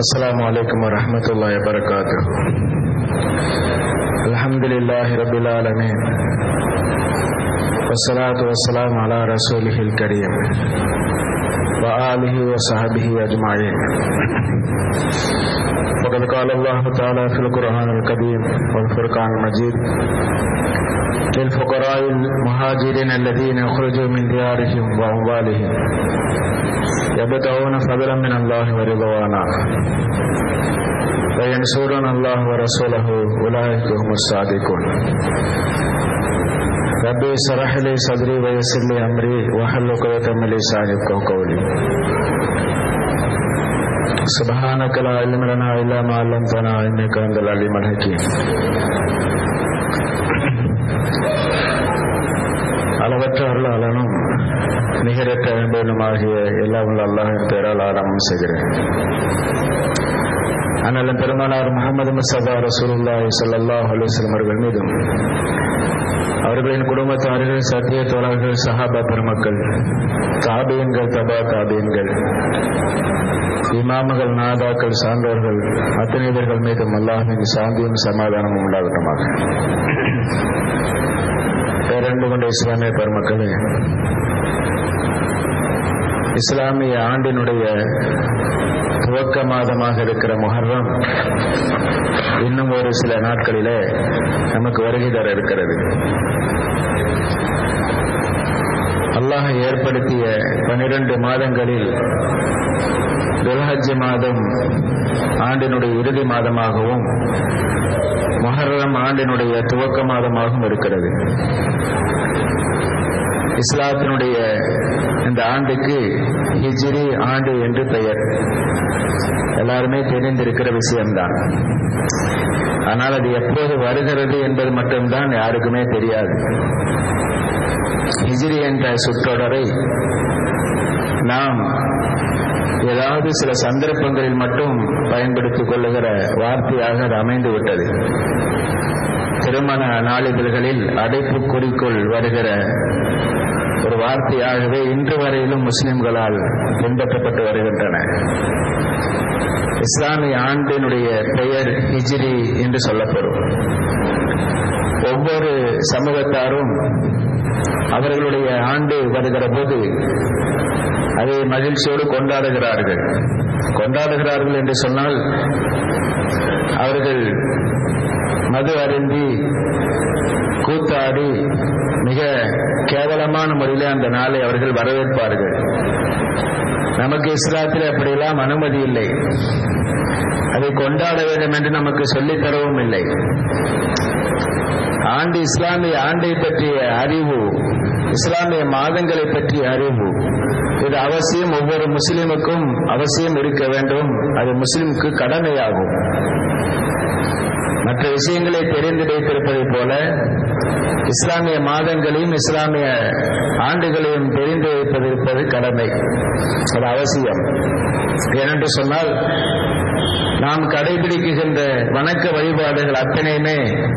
السلام عليكم ورحمة الله وبركاته الحمد لله رب العالمين والصلاة والسلام على رسوله الكريم وآله وصحبه أجمعين وقد قال الله تعالى في القرآن الكريم والفرقان المجيد للفقراء المهاجرين الذين أخرجوا من ديارهم وأموالهم يبتغون فضلا من الله ورضوانا وينصرون الله ورسوله أولئك هم الصادقون ربي اشرح لي صدري ويسر لي أمري واحلل عقدة من لساني يفقهوا قولي سبحانك لا علم لنا إلا ما علمتنا إنك أنت العليم الحكيم அளவற்ற அருளாளனும் நிகரற்ற அன்பனுமாகிய எல்லாம் உள்ள அல்லாஹின் பெயரால் ஆரம்பம் செய்கிறேன் அண்ணலும் பெருமானார் முகமது முசபா ரசூலுல்லாஹி ஸல்லல்லாஹு அலைஹி வஸல்லம் அவர்கள் மீதும் அவர்களின் குடும்பத்தார்கள் சத்திய தோழர்கள் சஹாபா பெருமக்கள் தாபியன்கள் தபா தாபியன்கள் இமாமுகள் நாதாக்கள் சான்றோர்கள் அத்தனைவர்கள் மீதும் அல்லாஹின் சாந்தியும் சமாதானமும் உண்டாகட்டுமாக பேரன்பு கொண்ட இஸ்லாமிய பெருமக்களே இஸ்லாமிய ஆண்டினுடைய துவக்க மாதமாக இருக்கிற முஹர்ரம் இன்னும் ஒரு சில நாட்களிலே நமக்கு வருகை தர இருக்கிறது அல்லாஹ் ஏற்படுத்திய பனிரெண்டு மாதங்களில் துல்ஹஜ் மாதம் ஆண்டினுடைய இறுதி மாதமாகவும் மொஹர்ரம் ஆண்டினுடைய துவக்க மாதமாகவும் இருக்கிறது இஸ்லாத்தினுடைய இந்த ஆண்டுக்கு ஹிஜ்ரி ஆண்டு என்று பெயர் எல்லாருமே தெரிந்திருக்கிற விஷயம்தான் ஆனால் அது எப்போது வருகிறது என்பது மட்டும்தான் யாருக்குமே தெரியாது ஹிஜ்ரி என்ற சுற்றொடரை நாம் ஏதாவது சில சந்தர்ப்பங்களில் மட்டும் பயன்படுத்திக் கொள்ளுகிற வார்த்தையாக அது அமைந்து விட்டது திருமண நாளிதழ்களில் அடைப்பு குறிக்குள் வருகிற ஒரு வார்த்தையாகவே இன்று வரையிலும் முஸ்லிம்களால் பின்பற்றப்பட்டு வருகின்றன இஸ்லாமிய ஆண்டினுடைய பெயர் ஹிஜ்ரி என்று சொல்லப்படும் ஒவ்வொரு சமூகத்தாரும் அவர்களுடைய ஆண்டு வருகிற போது அதை மகிழ்ச்சியோடு கொண்டாடுகிறார்கள் கொண்டாடுகிறார்கள் என்று சொன்னால் அவர்கள் மது அருந்தி கூத்தாடி மிக கேவலமான முறையில் அந்த நாளை அவர்கள் வரவேற்பார்கள் நமக்கு இஸ்லாத்தில் அப்படியெல்லாம் அனுமதி இல்லை அதை கொண்டாட வேண்டும் என்று நமக்கு சொல்லித் தரவும் இல்லை ஆண்டு இஸ்லாமிய ஆண்டை பற்றிய அறிவு இஸ்லாமிய மாதங்களை பற்றிய அறிவு இது அவசியம் ஒவ்வொரு முஸ்லிமுக்கும் அவசியம் இருக்க வேண்டும் அது முஸ்லிமுக்கு கடமையாகும் மற்ற விஷயங்களை தெரிந்து வைத்திருப்பதைப் போல இஸ்லாமிய மாதங்களையும் இஸ்லாமிய ஆண்டுகளையும் தெரிந்து வைப்பதிருப்பது கடமை அது அவசியம் ஏனென்று சொன்னால் நாம் கடைபிடிக்கின்ற வணக்க வழிபாடுகள் அத்தனையுமே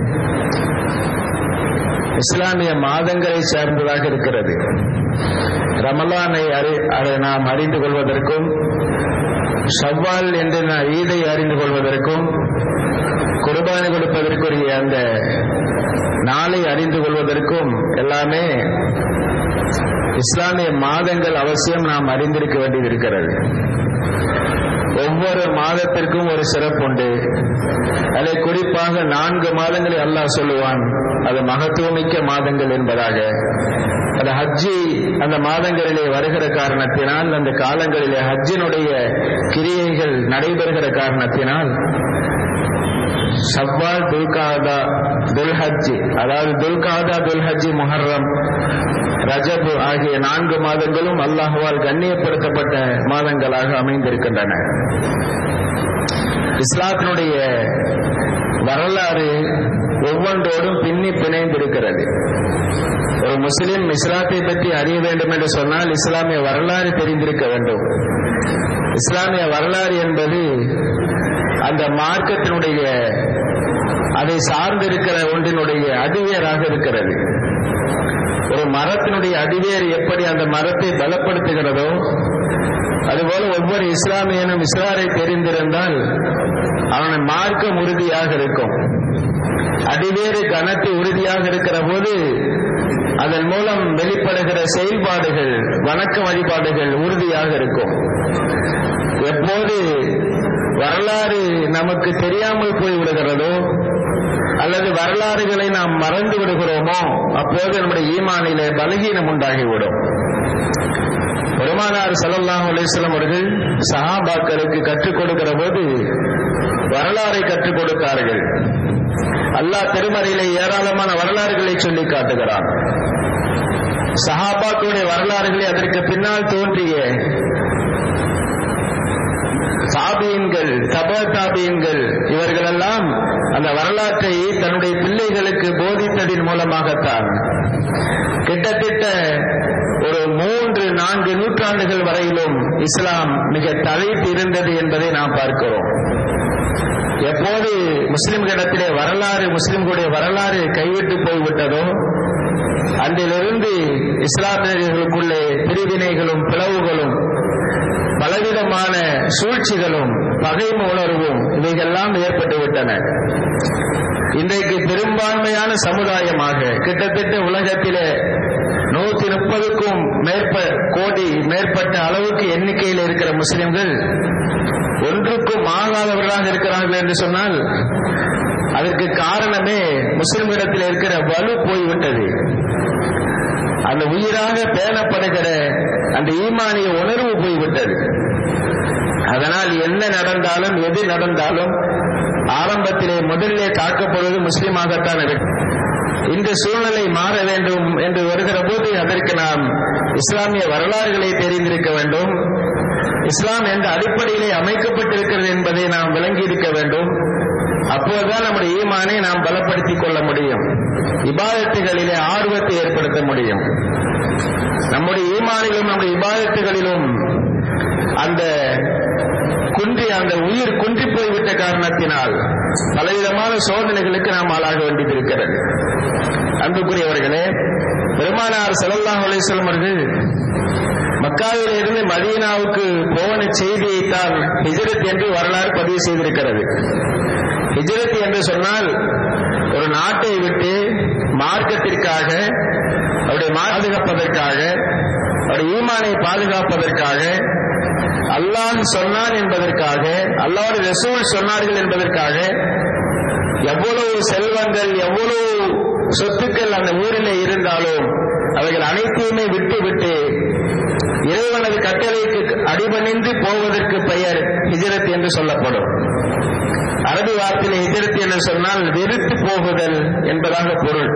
இஸ்லாமிய மாதங்களை சார்ந்ததாக இருக்கிறது ரமலானை அறி நாம் அறிந்து கொள்வதற்கும் ஷவ்வால் என்று ஈதை அறிந்து கொள்வதற்கும் குர்பானி கொடுப்பதற்குரிய அந்த நாளை அறிந்து கொள்வதற்கும் எல்லாமே இஸ்லாமிய மாதங்கள் அவசியம் நாம் அறிந்திருக்க வேண்டியது இருக்கிறது ஒவ்வொரு மாதத்திற்கும் ஒரு சிறப்புண்டு அதை குறிப்பாக நான்கு மாதங்களை அல்லாஹ் சொல்லுவான் அது மகத்துவமிக்க மாதங்கள் என்பதாக அது ஹஜ்ஜி அந்த மாதங்களிலே வருகிற காரணத்தினால் அந்த காலங்களிலே ஹஜ்ஜினுடைய கிரியைகள் நடைபெறுகிற காரணத்தினால் ஷவ்வால் துல்காதா துல்ஹஜ்ஜி அதாவது துல்காதா துல்ஹஜ்ஜி முஹர்ரம் ரஜப் ஆகிய நான்கு மாதங்களும் அல்லாஹுவால் கண்ணியப்படுத்தப்பட்ட மாதங்களாக அமைந்திருக்கின்றன இஸ்லாத்தினுடைய வரலாறு ஒவ்வொன்றோடும் பின்னி பிணைந்திருக்கிறது ஒரு முஸ்லிம் இஸ்லாத்தை பற்றி அறிய வேண்டும் என்று சொன்னால் இஸ்லாமிய வரலாறு தெரிந்திருக்க வேண்டும் இஸ்லாமிய வரலாறு என்பது அந்த மார்க்கத்தினுடைய அதை சார்ந்திருக்கிற ஒன்றினுடைய அடிவேராக இருக்கிறது ஒரு மரத்தினுடைய அடிவேர் எப்படி அந்த மரத்தை பலப்படுத்துகிறதோ அதுபோல ஒவ்வொரு இஸ்லாமியனும் இஸ்லாரை தெரிந்திருந்தால் அவன் மார்க்கம் உறுதியாக இருக்கும் அடிவேறு கனத்து உறுதியாக இருக்கிற போது அதன் மூலம் வெளிப்படுகிற செயல்பாடுகள் வணக்க வழிபாடுகள் உறுதியாக இருக்கும் எப்போது வரலாறு நமக்கு தெரியாமல் போய் விடுகிறதோ அல்லது வரலாறுகளை நாம் மறந்து விடுகிறோமோ அப்போது நம்முடைய ஈமானிலே பலகீனம் உண்டாகிவிடும் பெருமானார் சல்லல்லாஹு அலிஸ்லாம் அவர்கள் சஹாபாக்களுக்கு கற்றுக் கொடுக்கிற போது வரலாறை கற்றுக் கொடுத்தார்கள் அல்லாஹ் திருமறையிலே ஏராளமான வரலாறுகளை சொல்லி காட்டுகிறான் சஹாபாக்களுடைய வரலாறுகளை அதற்கு பின்னால் தோன்றிய தாபியன்கள் தப தாபியன்கள் இவர்களெல்லாம் அந்த வரலாற்றை தன்னுடைய பிள்ளைகளுக்கு போதித்ததின் மூலமாகத்தான் கிட்டத்தட்ட ஒரு மூன்று நான்கு நூற்றாண்டுகள் வரையிலும் இஸ்லாம் மிக தழைத்து இருந்தது என்பதை நாம் பார்க்கிறோம் எப்போது முஸ்லிம்களிடத்திலே வரலாறு முஸ்லிம்களுடைய வரலாறு கைவிட்டு போய்விட்டதோ அன்றிலிருந்து இஸ்லாமியர்களுக்குள்ளே பிரிவினைகளும் பிளவுகளும் பலவிதமான சூழ்ச்சிகளும் பகைமை உணர்வும் இவைகள்லாம் ஏற்பட்டு விட்டன இன்றைக்கு பெரும்பான்மையான சமுதாயமாக கிட்டத்தட்ட உலகத்திலே நூத்தி முப்பதுக்கும் மேற்ப கோடி மேற்பட்ட அளவுக்கு எண்ணிக்கையில் இருக்கிற முஸ்லிம்கள் ஒன்றுக்கும் ஆகாதவர்களாக இருக்கிறார்கள் என்று சொன்னால் அதற்கு காரணமே முஸ்லிம்களிடத்தில் இருக்கிற வலு போய்விட்டது அந்த உயிராக பேணப்படுகிற அந்த ஈமானிய உணர்வு போய்விட்டது அதனால் என்ன நடந்தாலும் எது நடந்தாலும் ஆரம்பத்திலே முதலிலே தாக்கப்படுவது முஸ்லீமாகத்தான் இருக்கும் இந்த சூழ்நிலை மாற வேண்டும் என்று வருகிற போது அதற்கு நாம் இஸ்லாமிய வரலாறுகளை தெரிந்திருக்க வேண்டும் இஸ்லாம் எந்த அடிப்படையிலே அமைக்கப்பட்டிருக்கிறது என்பதை நாம் விளங்கி இருக்க வேண்டும் அப்போதுதான் நம்முடைய ஈமானை நாம் பலப்படுத்திக் கொள்ள முடியும் இபாதத்துகளிலே ஆர்வத்தை ஏற்படுத்த முடியும் நம்முடைய ஈமானிலும் நம்முடைய இபாதத்துகளிலும் அந்த குன்றி அந்த உயிர் குன்றி போய்விட்ட காரணத்தினால் பலவிதமான சோதனைகளுக்கு நாம் ஆளாக வேண்டியது இருக்கிறது அன்புக்குரியவர்களே பெருமானார் செலல்லாஹ் அலிஸ்லம் அவர்கள் மக்காவில் இருந்து மதீனாவுக்கு போன செய்தியைத்தான் ஹிஜரத் என்று வரலாறு பதிவு செய்திருக்கிறது ஹிஜரத் என்று சொன்னால் ஒரு நாட்டை விட்டு மார்க்கத்திற்காக அவருடைய பாதுகாப்பதற்காக அவருடைய ஈமானை பாதுகாப்பதற்காக அல்லாஹ் சொன்னான் என்பதற்காக அல்லாஹ் ரசூல் சொன்னார்கள் என்பதற்காக எவ்வளவு செல்வங்கள் எவ்வளவு சொத்துக்கள் அந்த ஊரிலே இருந்தாலும் அவைகள் அனைத்தையுமே விட்டு விட்டு இறைவனது கட்டளைக்கு அடிபணிந்து போவதற்கு பெயர் ஹிஜரத் என்று சொல்லப்படும் அரபி வார்த்தையில ஹிஜரத் என்று சொன்னால் வெறுத்து போகுதல் என்பதாக பொருள்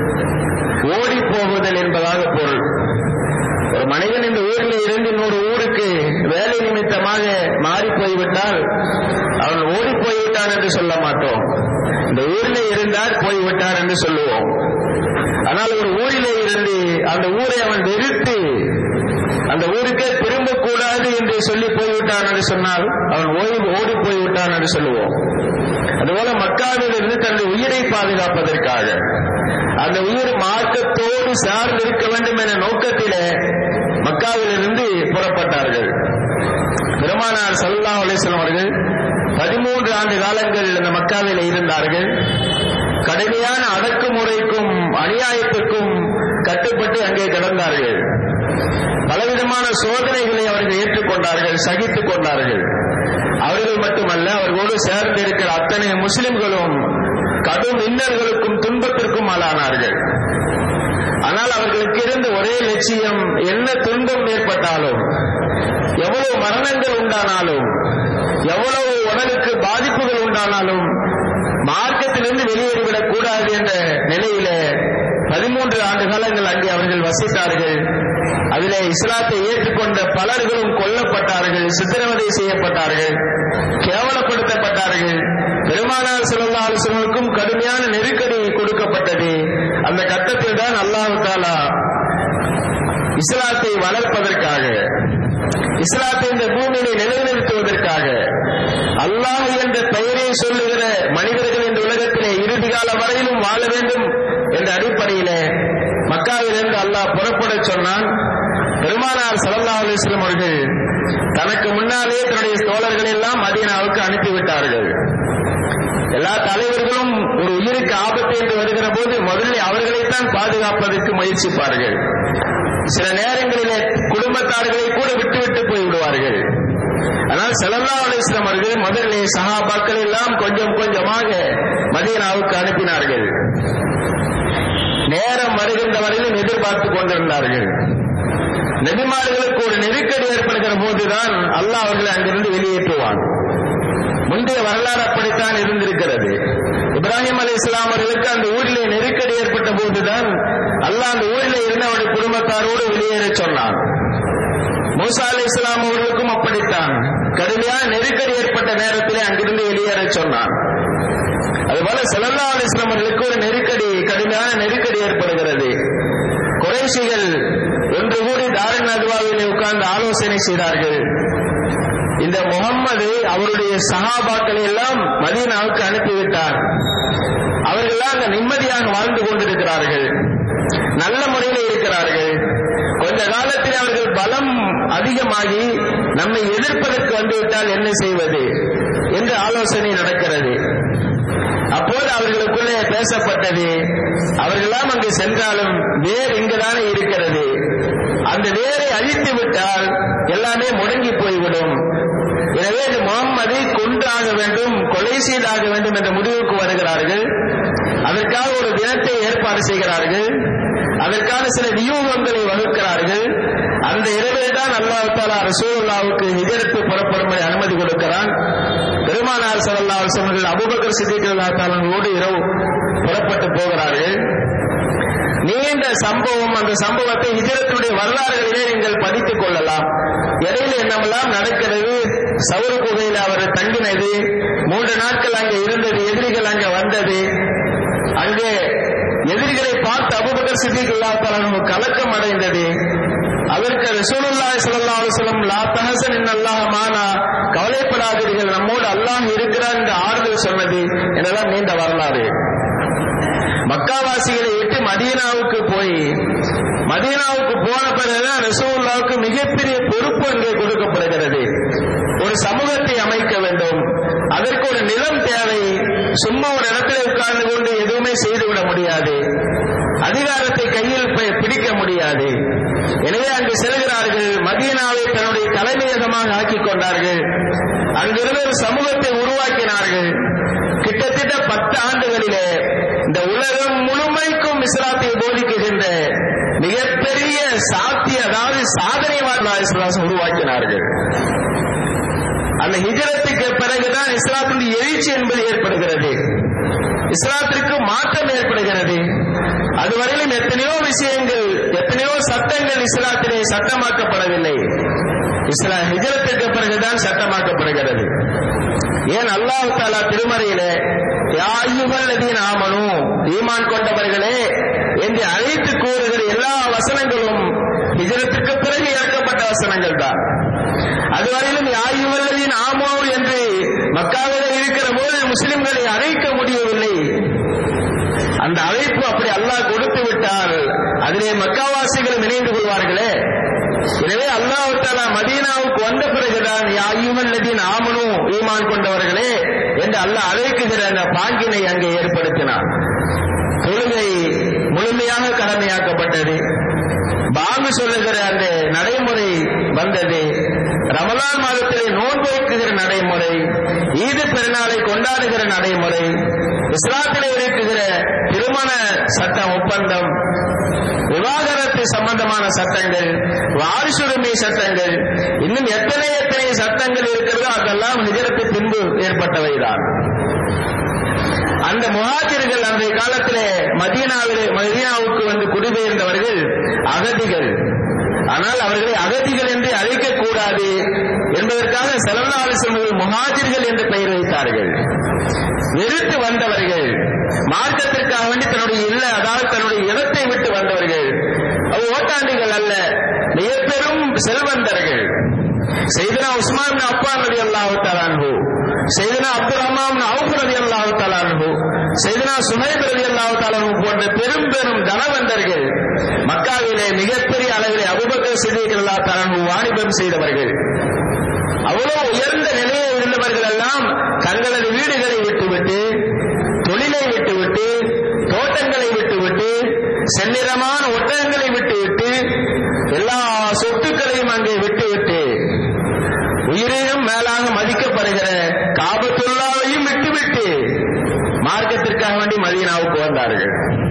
ஓடி போகுதல் என்பதாக பொருள் ஒரு மனிதன் இந்த ஊரில் இருந்து இன்னொரு ஊருக்கு வேலை நிமித்தமாக மாறி போய்விட்டால் அவன் ஓடி போய்விட்டான் என்று சொல்ல மாட்டோம் இந்த ஊரில் இருந்தார் போய்விட்டார் என்று சொல்லுவோம் ஆனால் ஒரு ஊரிலே இருந்து அந்த ஊரை அவன் வெறுத்து அந்த ஊருக்கே திரும்பக்கூடாது என்று சொல்லி போய்விட்டான் என்று சொன்னால் அவன் ஓய்வு ஓடி போய்விட்டான் என்று சொல்லுவோம் அதுபோல மக்காவில் இருந்து தன்னுடைய உயிரை பாதுகாப்பதற்காக அந்த உயிர் மார்க்கத்தோடு சார்ந்து இருக்க வேண்டும் என நோக்கத்திலே மக்காவில் இருந்து புறப்பட்டார்கள் பெருமானார் சல்லா அலிஸ்லாம் அவர்கள் பதிமூன்று ஆண்டு காலங்கள் அந்த மக்காவில் இருந்தார்கள் கடுமையான அடக்குமுறைக்கும் அநியாயத்துக்கும் கட்டுப்பட்டு அங்கே கிடந்தார்கள் பலவிதமான சோதனைகளை அவர்கள் ஏற்றுக்கொண்டார்கள் சகித்துக் கொண்டார்கள் அவர்கள் மட்டுமல்ல அவர்களோடு சேர்ந்து இருக்கிற அத்தனை முஸ்லிம்களும் கடும் இன்னல்களுக்கும் துன்பத்திற்கும் ஆளானார்கள் ஆனால் அவர்களுக்கு இருந்த ஒரே லட்சியம் என்ன துன்பம் ஏற்பட்டாலும் எவ்வளவு மரணங்கள் உண்டானாலும் எவ்வளவு உடலுக்கு பாதிப்புகள் உண்டானாலும் மார்க்கத்திலிருந்து வெளியேறிவிடக் கூடாது என்ற நிலையில பதிமூன்று ஆண்டு காலங்கள் அங்கே அவர்கள் வசித்தார்கள் அதிலே இஸ்லாத்தை ஏற்றுக்கொண்ட பலர்களும் கொல்லப்பட்டார்கள் சித்திரவதை செய்யப்பட்டார்கள் கேவலப்படுத்தப்பட்டார்கள் பெருமானார் சிலல்லா அலுவலுக்கும் கடுமையான நெருக்கடி கொடுக்கப்பட்டது அந்த கட்டத்தில் தான் அல்லாஹு தாலா இஸ்லாத்தை வளர்ப்பதற்காக இஸ்லாத்தை இந்த பூமியை நிலைநிறுத்துவதற்காக அல்லாஹ் என்ற பெயரை சொல்லுகிற மனிதர்கள் இந்த உலகத்திலே இறுதி கால வரையிலும் வாழ வேண்டும் என்ற அடிப்படையில மக்காவிலிருந்து அல்லாஹ் புறப்பட சொன்னான் பெருமானார் சல்லா அலிஸ்லம் அவர்கள் தனக்கு முன்னாலே தன்னுடைய தோழர்கள் எல்லாம் மதீனாவுக்கு அனுப்பிவிட்டார்கள் எல்லா தலைவர்களும் ஒரு உயிருக்கு ஆபத்து என்று வருகிற போது முதலில் அவர்களைத்தான் பாதுகாப்பதற்கு முயற்சிப்பார்கள் சில நேரங்களிலே குடும்பத்தார்களை கூட விட்டுவிட்டு போய்விடுவார்கள் ஆனால் செலல்லா அலிஸ்லாம் அவர்கள் முதலிலே சகாபாக்கள் எல்லாம் கொஞ்சம் கொஞ்சமாக மதீனாவுக்கு அனுப்பினார்கள் நேரம் வருகின்ற வரையிலும் எதிர்பார்த்துக் கொண்டிருந்தார்கள் நெபிமாடுகளுக்கு ஒரு நெருக்கடி ஏற்படுகிற போதுதான் அல்லாஹ் அவர்களை அங்கிருந்து வெளியேற்றுவான் முந்தைய வரலாறு அப்படித்தான் இருந்திருக்கிறது இப்ராஹிம் அலி இஸ்லாம் அவர்களுக்கு அந்த ஊரிலே நெருக்கடி ஏற்பட்ட போதுதான் அல்லாஹ் அந்த ஊரிலே இருந்து அவருடைய குடும்பத்தாரோடு வெளியேற சொன்னான் மூசா அலி இஸ்லாம் அவர்களுக்கும் அப்படித்தான் கடுமையான நெருக்கடி ஏற்பட்ட நேரத்திலே அங்கிருந்து வெளியேற சொன்னான் அதுபோல செலல்லா அலி இஸ்லாம் அவர்களுக்கு ஒரு நெருக்கடி கடுமையான நெருக்கடி ஏற்படுகிறது குறைசிகள் ஒன்று கூடி தாரன் நதுவாவிலே உட்கார்ந்து ஆலோசனை செய்தார்கள் இந்த முகம்மது அவருடைய சகாபாக்களை எல்லாம் மதீனாவுக்கு அனுப்பிவிட்டார் அவர்கள்லாம் அங்க நிம்மதியாக வாழ்ந்து கொண்டிருக்கிறார்கள் நல்ல முறையில் இருக்கிறார்கள் கொஞ்ச காலத்தில் அவர்கள் பலம் அதிகமாகி நம்மை எதிர்ப்பதற்கு வந்துவிட்டால் என்ன செய்வது என்று ஆலோசனை நடக்கிறது அப்போது அவர்களுக்குள்ளே பேசப்பட்டது அவர்களெல்லாம் அங்கு சென்றாலும் வேர் இங்குதானே இருக்கிறது அந்த வேரை அழித்து விட்டால் எல்லாமே முடங்கி போய்விடும் எனவே இந்த முகம்மதை கொன்றாக வேண்டும் கொலை செய்தாக வேண்டும் என்ற முடிவுக்கு வருகிறார்கள் அதற்காக ஒரு தினத்தை ஏற்பாடு செய்கிறார்கள் அதற்கான சில வியூகங்களை வகுக்கிறார்கள் அந்த இரவில் தான் அல்லாஹ் தாலா ரசூலுல்லாவுக்கு ஹிஜரத்து புறப்படும்படி அனுமதி கொடுக்கிறான் பெருமானார் சல்லா அவர்கள் அபுபக்கர் சித்திக் அல்லா தாலோடு இரவு புறப்பட்டு போகிறார்கள் நீண்ட சம்பவம் அந்த சம்பவத்தை ஹிஜரத்துடைய வரலாறுகளிலே நீங்கள் படித்துக் கொள்ளலாம் இடையில என்னமெல்லாம் நடக்கிறது சவுறு குகையில் அவர் தங்கினது மூன்று நாட்கள் அங்கே இருந்தது எதிரிகள் அங்கே வந்தது அங்கே எதிரிகளை பார்த்து அபுபக்கர் சித்திக் அல்லா தாலு கலக்கம் அடைந்தது அதற்கு ரசூலுல்லாஹி ஸல்லல்லாஹு அலைஹி வஸல்லம் லா தஹசன் இன்னல்லாஹ மானா கவலைப்படாதீர்கள் நம்மோடு அல்லாஹ் இருக்கிறார் என்று ஆறுதல் சொன்னது என்றெல்லாம் நீண்ட வரலாறு மக்காவாசிகளை விட்டு மதீனாவுக்கு போய் மதீனாவுக்கு போன பிறகுதான் ரசூல்லாவுக்கு மிகப்பெரிய பொறுப்பு அங்கே கொடுக்கப்படுகிறது ஒரு சமூகத்தை அமைக்க வேண்டும் அதற்கு ஒரு நிலம் தேவை சும்மா ஒரு இடத்துல உட்கார்ந்து கொண்டு எதுவுமே செய்துவிட முடியாது அதிகாரத்தை கையில் பிடிக்க முடியாது எனவே அங்கு செல்கிறார்கள் மதீனாவை தன்னுடைய தலைமையகமாக ஆக்கிக் கொண்டார்கள் அங்கிருந்து ஒரு சமூகத்தை உருவாக்கினார்கள் கிட்டத்தட்ட பத்து ஆண்டுகளிலே இந்த உலகம் முழுமைக்கும் இஸ்லாத்தை போதிக்குகின்ற மிகப்பெரிய சாத்திய அதாவது சாதனை உருவாக்கினார்கள் அந்த ஹிஜரத்துக்கு பிறகுதான் இஸ்லாத்தின் எழுச்சி என்பது ஏற்படுகிறது இஸ்லாத்திற்கு மாற்றம் ஏற்படுகிறது அதுவரையிலும் எத்தனையோ விஷயங்கள் எத்தனையோ சட்டங்கள் இஸ்லாத்திலே சட்டமாக்கப்படவில்லை இஸ்லா ஹிஜரத்துக்கு பிறகுதான் சட்டமாக்கப்படுகிறது ஏன் அல்லாஹு தாலா திருமறையில யாயுகல்லதீன் ஆமனு ஈமான் கொண்டவர்களே என்று அழைத்து கூறுகிற எல்லா வசனங்களும் ஹிஜரத்துக்கு பிறகு இறக்கப்பட்ட வசனங்கள் தான் அதுவரையிலும் யாயுகல்லதீன் ஆமோ என்று மக்காவில இருக்கிற போது முஸ்லிம்களை அழைக்க முடியவில்லை அந்த அழைப்பு அப்படி அல்லாஹ் கொடுத்து விட்டால் அதிலே மக்காவாசிகளும் இணைந்து கொள்வார்களே எனவே அல்லாஹ் தாலா மதீனாவுக்கு வந்த பிறகுதான் யாயுமல்லதீன் ஆமனு ஈமான் கொண்டவர்களே என்று அல்லாஹ் அழைக்குகிற அந்த பாங்கினை அங்கே ஏற்படுத்தினார் தொழுகை முழுமையாக கடமையாக்கப்பட்டது பாங்கு சொல்லுகிற அந்த நடைமுறை வந்தது ரமலான் மாதத்திலே நோன்பு வைக்குகிற நடைமுறை ஈது பெருநாளை கொண்டாடுகிற நடைமுறை இஸ்லாத்திலே இருக்குகிற திருமண சட்ட ஒப்பந்தம் விவாகரத்து சம்பந்தமான சட்டங்கள் வாரிசுரிமை சட்டங்கள் இன்னும் எத்தனை எத்தனை சட்டங்கள் இருக்கிறதோ அதெல்லாம் நிஜரத்து பின்பு ஏற்பட்டவைதான் அந்த முகாஜிர்கள் அன்றைய காலத்திலே மதீனாவிலே மதீனாவுக்கு வந்து குடிபெயர்ந்தவர்கள் அகதிகள் ஆனால் அவர்களை அகதிகள் என்று அழைக்கக்கூடாது என்பதற்காக செலவனாலு செல்வர்கள் முகாஜிர்கள் என்று பெயர் வைத்தார்கள் வெறுத்து வந்தவர்கள் மார்க்கத்திற்காக வேண்டி தன்னுடைய இல்ல அதாவது தன்னுடைய இடத்தை விட்டு வந்தவர்கள் அது ஓட்டாண்டிகள் அல்ல மிக பெரும் செல்வந்தர்கள் செய்தனா உஸ்மான் அப்பான் ரதி அல்லாஹு தலான்ஹு செய்தனா அப்துல் ரஹ்மான் அவுப் ரதி அல்லாஹு தலான்ஹு செய்தனா சுமைப் ரதி அல்லாஹு தலான்ஹு போன்ற பெரும் பெரும் தனவந்தர்கள் மக்காவிலே மிகப்பெரிய அளவிலே அபுபக்கர் சித்திக் அல்லா தலான்ஹு வாணிபம் செய்தவர்கள் அவ்வளவு உயர்ந்த நிலையில் இருந்தவர்கள் எல்லாம் தங்களது வீடுகளை விட்டுவிட்டு தொழிலை விட்டுவிட்டு தோட்டங்களை விட்டுவிட்டு செந்நிறமான ஒட்டகங்களை விட்டுவிட்டு எல்லா சொத்துக்களையும் அங்கே விட்டுவிட்டு உயிரினும் மேலாக மதிக்கப்படுகிற காபத்துள்ளாவையும் விட்டுவிட்டு மார்க்கத்திற்காக வேண்டி மதீனாவுக்கு வந்தார்கள்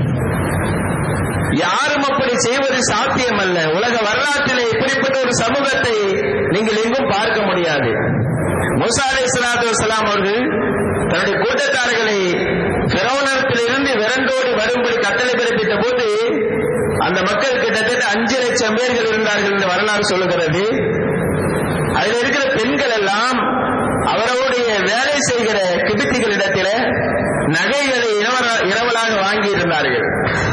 யாரும் அப்படி செய்வது சாத்தியமல்ல உலக வரலாற்றிலே இப்படிப்பட்ட ஒரு சமூகத்தை நீங்கள் எங்கும் பார்க்க முடியாது மூசா அலை சலாத்து வசலாம் அவர்கள் தன்னுடைய கூட்டத்தார்களை பிறவனத்திலிருந்து விரண்டோடி வரும்படி கட்டளை பிறப்பித்த போது அந்த மக்கள் கிட்டத்தட்ட அஞ்சு லட்சம் பேர்கள் இருந்தார்கள் என்று வரலாறு சொல்லுகிறது அதில் இருக்கிற பெண்கள் எல்லாம் அவர்களுடைய வேலை செய்கிற கிபித்திகளிடத்தில நகைகளை இரவலாக வாங்கி இருந்தார்கள்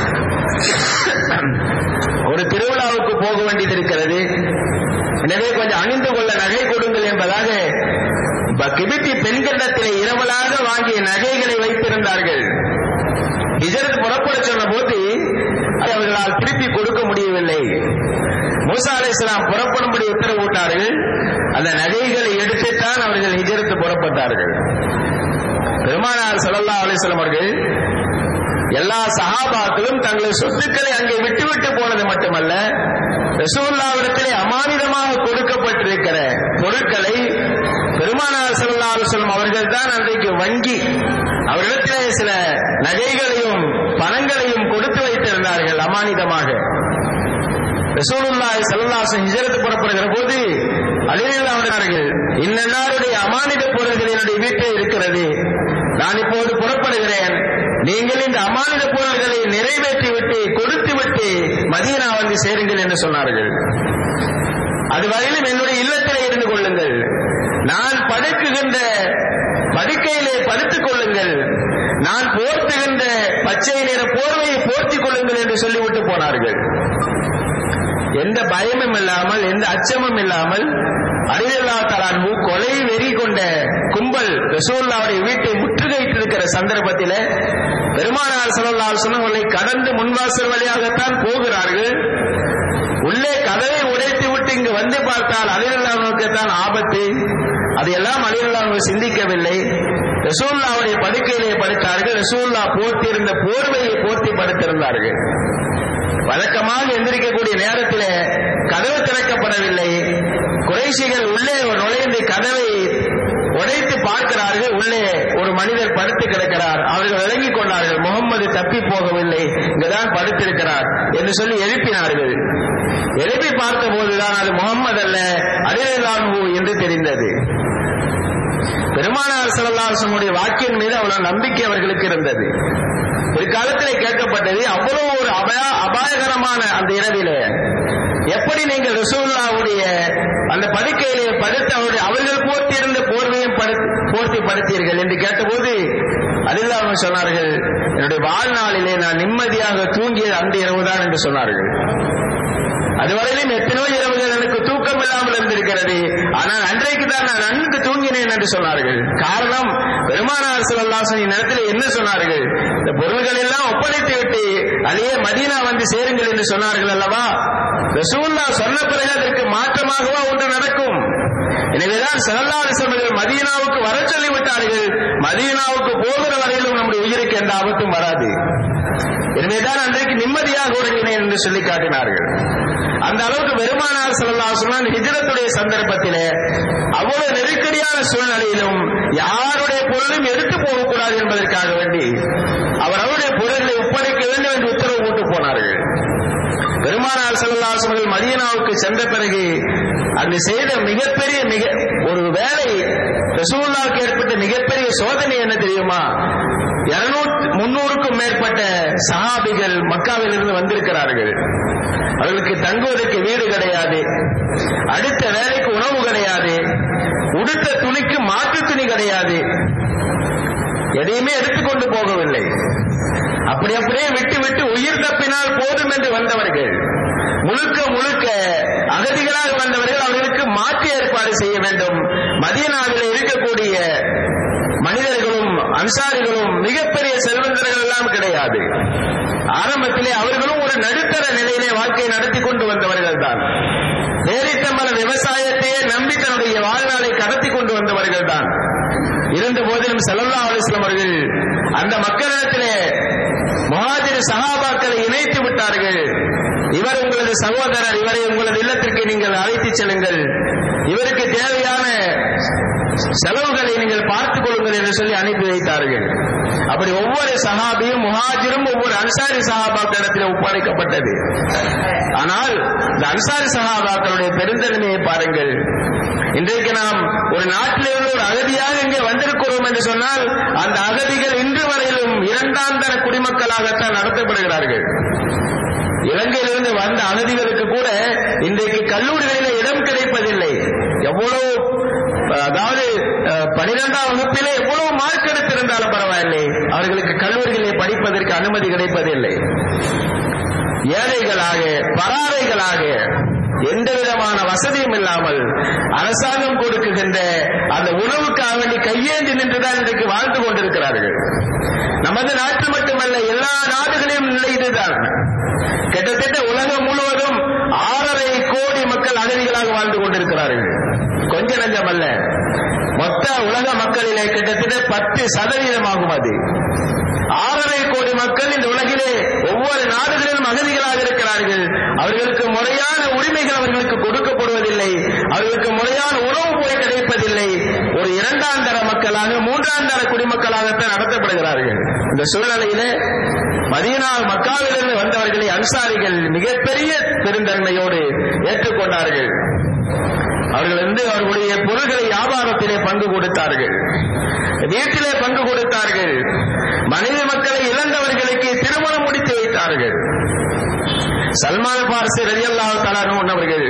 ஒரு திருவிழாவுக்கு போக வேண்டியது இருக்கிறது எனவே கொஞ்சம் அணிந்து கொள்ள நகை கொடுங்கள் என்பதாக கிபித்தி பெண்களிடத்திலே இரவலாக வாங்கிய நகைகளை வைத்திருந்தார்கள் இஜரத் புறப்பட சொன்ன போது அவர்களால் திருப்பி கொடுக்க முடியவில்லை மூசா அலை இஸ்லாம் புறப்படும்படி உத்தரவிட்டார்கள் அந்த நகைகளை எடுத்துத்தான் அவர்கள் ஹிஜரத்து புறப்பட்டார்கள் பெருமானார் சல்லா அலிஸ்லாம் அவர்கள் எல்லா சகாபாக்களும் தங்களது சொத்துக்களை அங்கே விட்டுவிட்டு போனது மட்டுமல்ல ரசூல்லாவிடத்திலே அமானிதமாக கொடுக்கப்பட்டிருக்கிற பொருட்களை பெருமானார் சல்லா அலுவலம் அவர்கள் தான் அன்றைக்கு வங்கி அவரிடத்திலே சில நகைகளையும் பணங்களையும் கொடுத்து வைத்திருந்தார்கள் அமானிதமாக ரசூலுல்லாய் சல்லாசன் ஹிஜரத்து புறப்படுகிற போது அலிலாவினார்கள் இந்நாளுடைய அமானித பொருள்கள் என்னுடைய வீட்டில் இருக்கிறது நான் இப்போது புறப்படுகிறேன் நீங்கள் இந்த அமானித பொருள்களை நிறைவேற்றி விட்டு கொடுத்து விட்டு மதீனா வந்து சேருங்கள் என்று சொன்னார்கள் அதுவரையிலும் என்னுடைய இல்லத்திலே இருந்து கொள்ளுங்கள் நான் படுக்குகின்ற படுக்கையிலே படுத்துக் கொள்ளுங்கள் நான் போர்த்துகின்ற பச்சை நிற போர்வையை போர்த்திக் கொள்ளுங்கள் என்று சொல்லிவிட்டு போனார்கள் எந்த பயமும் இல்லாமல் எந்த அச்சமும் இல்லாமல் அலிதல்லா தலான்பு கொலை வெறி கொண்ட கும்பல் ரசூல்லாவுடைய வீட்டை முற்றுகையிட்டிருக்கிற சந்தர்ப்பத்தில் பெருமானார் சல்லல்லால் சொன்னவர்களை கடந்து முன்வாசல் வழியாகத்தான் போகிறார்கள் உள்ளே கதவை உடைத்து விட்டு இங்கு வந்து பார்த்தால் அலிரல்லாவுக்கு தான் ஆபத்து அதையெல்லாம் அலிரல்லாவுக்கு சிந்திக்கவில்லை ரசூல்லாவுடைய படுக்கையிலே படுத்தார்கள் ரசூல்லா போர்த்தியிருந்த போர்வையை போர்த்தி படுத்திருந்தார்கள் வழக்கமாக எந்திரிக்கக்கூடிய நேரத்தில் கதவு திறக்கப்படவில்லை குறைசிகள் உள்ளே நுழைந்து கதவை உடைத்து பார்க்கிறார்கள் உள்ளே ஒரு மனிதர் படுத்து கிடக்கிறார் அவர்கள் விளங்கிக் கொண்டார்கள் முகம்மது தப்பி போகவில்லை இங்குதான் படுத்திருக்கிறார் என்று சொல்லி எழுப்பினார்கள் எழுப்பி பார்த்த போதுதான் அது முகம்மது அல்ல அலிலானு என்று தெரிந்தது பெருமானார் சல்லாசனுடைய வாக்கியம் மீது அவ்வளவு நம்பிக்கை அவர்களுக்கு இருந்தது ஒரு காலத்திலே கேட்கப்பட்டது அவ்வளவு ஒரு அபாய அபாயகரமான அந்த இரவிலே எப்படி நீங்கள் ரசூல்லாவுடைய அந்த படுக்கையிலே படுத்து அவருடைய அவர்கள் போர்த்தி இருந்த போர்வையும் போர்த்தி படுத்தீர்கள் என்று கேட்டபோது அதில் அவங்க சொன்னார்கள் என்னுடைய வாழ்நாளிலே நான் நிம்மதியாக தூங்கியது அந்த இரவுதான் என்று சொன்னார்கள் அதுவரையிலும் எத்தனையோ இரவுகள் எனக்கு தூக்கம் இல்லாமல் இருந்திருக்கிறது ஆனால் அன்றைக்கு தான் நான் நன்கு தூங்கினேன் என்று சொன்னார்கள் காரணம் பெருமானார் சிவல்லாசனின் நேரத்தில் என்ன சொன்னார்கள் இந்த பொருள்கள் எல்லாம் ஒப்படைத்து விட்டு அதையே மதீனா வந்து சேருங்கள் என்று சொன்னார்கள் அல்லவா ரசூல்லா சொன்ன பிறகு அதற்கு மாற்றமாகவா ஒன்று நடக்கும் எனவேதான் சரல்லாறு சமயங்கள் மதீனாவுக்கு வர சொல்லி விட்டார்கள் மதீனாவுக்கு போகிற வரையிலும் நம்முடைய உயிருக்கு எந்த ஆபத்தும் வராது எனவேதான் அன்றைக்கு நிம்மதியாக உறங்கினேன் என்று சொல்லி காட்டினார்கள் அந்த அளவுக்கு பெருமானார் சொல்லலாம் ஹிஜரத்துடைய சந்தர்ப்பத்திலே அவ்வளவு நெருக்கடியான சூழ்நிலையிலும் யாருடைய பொருளும் எடுத்து போகக்கூடாது என்பதற்காக வேண்டி அவர் அவருடைய பொருள்களை ஒப்படைக்க வேண்டும் என்று உத்தரவு போட்டு போனார்கள் பெருமானார் செல்லாசவர்கள் மதியனாவுக்கு சென்ற பிறகு அங்கு செய்த மிகப்பெரிய மிக ஒரு வேலை ரசூல்லாவுக்கு ஏற்பட்ட மிகப்பெரிய சோதனை என்ன தெரியுமா இருநூத்தி முன்னூறுக்கும் மேற்பட்ட சஹாபிகள் மக்காவில் இருந்து வந்திருக்கிறார்கள் அவர்களுக்கு தங்குவதற்கு வீடு கிடையாது அடுத்த வேலைக்கு உணவு கிடையாது உடுத்த துணிக்கு மாற்று துணி கிடையாது எதையுமே எடுத்துக்கொண்டு போகவில்லை அப்படி அப்படியே விட்டு விட்டு உயிர் தப்பினால் போதும் என்று வந்தவர்கள் முழுக்க முழுக்க அகதிகளாக வந்தவர்கள் அவர்களுக்கு மாற்று ஏற்பாடு செய்ய வேண்டும் மதீனாவில் இருக்கக்கூடிய மனிதர்களும் அன்சாரிகளும் மிகப்பெரிய செல்வந்தர்கள் எல்லாம் கிடையாது ஆரம்பத்திலே அவர்களும் ஒரு நடுத்தர நிலையிலே வாழ்க்கையை நடத்தி கொண்டு வந்தவர்கள் தான் நேரிட்டம்பல விவசாயத்தையே நம்பி தன்னுடைய வாழ்நாளை கடத்தி கொண்டு வந்தவர்கள் தான் இருந்த போதிலும் செல்லல்லா அலிஸ்லாம் அவர்கள் அந்த மக்களிடத்திலே முஹாஜிர் சஹாபாக்களை இணைத்து விட்டார்கள் இவர் உங்களது சகோதரர் இவரை உங்களது இல்லத்திற்கு நீங்கள் அழைத்துச் செல்லுங்கள் இவருக்கு தேவையான செலவுகளை நீங்கள் பார்த்துக் கொள்ளுங்கள் என்று சொல்லி அனுப்பி வைத்தார்கள் அப்படி ஒவ்வொரு சஹாபியும் முஹாஜிரும் ஒவ்வொரு அன்சாரி சஹாபாக்களிடத்தில் ஒப்படைக்கப்பட்டது ஆனால் இந்த அன்சாரி சஹாபாக்களுடைய பெருந்தன்மையை பாருங்கள் இன்றைக்கு நாம் ஒரு நாட்டிலிருந்து ஒரு அகதியாக இங்கே வந்திருக்கிறோம் என்று சொன்னால் அந்த அகதிகள் இன்று வரையிலும் இரண்டாம் தர குடிமக்களாகத்தான் நடத்தப்படுகிறார்கள் இலங்கையிலிருந்து வந்த அகதிகளுக்கு கூட இன்றைக்கு கல்லூரிகளிலே இடம் கிடைப்பதில்லை எவ்வளவு அதாவது பனிரெண்டாம் வகுப்பிலே எவ்வளவு மார்க் எடுத்திருந்தாலும் பரவாயில்லை அவர்களுக்கு கல்லூரிகளிலே படிப்பதற்கு அனுமதி கிடைப்பதில்லை ஏழைகளாக பராரைகளாக எந்த விதமான வசதியும் இல்லாமல் அரசாங்கம் கொடுக்குகின்ற அந்த உணவுக்காக வேண்டி கையேந்தி நின்றுதான் இன்றைக்கு வாழ்ந்து கொண்டிருக்கிறார்கள் நமது நாட்டு மட்டுமல்ல எல்லா நாடுகளிலும் நிலை இதுதான் கிட்டத்தட்ட உலகம் முழுவதும் ஆறரை கோடி மக்கள் அகதிகளாக வாழ்ந்து கொண்டிருக்கிறார்கள் கொஞ்ச நஞ்சம் அல்ல மொத்த உலக மக்களிலே கிட்டத்தட்ட பத்து சதவீதமாகும் அது ஆறரை கோடி மக்கள் இந்த உலகிலே ஒவ்வொரு நாடுகளிலும் அகதிகளாக இருக்கிறார்கள் அவர்களுக்கு முறையான உரிமைகள் அவர்களுக்கு கொடுக்கப்படுவதில்லை அவர்களுக்கு முறையான உணவு போய் கிடைப்பதில்லை ஒரு இரண்டாம் தர மக்களாக மூன்றாம் தர குடிமக்களாகத்தான் நடத்தப்படுகிறார்கள் இந்த சூழ்நிலையிலே மதீனா மக்காவிலிருந்து வந்தவர்களை அன்சாரிகள் மிகப்பெரிய பெருந்தன்மையோடு ஏற்றுக்கொண்டார்கள் அவர்கள் வந்து அவர்களுடைய பொருள்களை வியாபாரத்திலே பங்கு கொடுத்தார்கள் வீட்டிலே பங்கு கொடுத்தார்கள் மனைவி மக்களை இழந்தவர்களுக்கு திருமணம் முடித்து வைத்தார்கள் சல்மான் பார்சி ரலியல்லாஹு தலான் அவர்கள்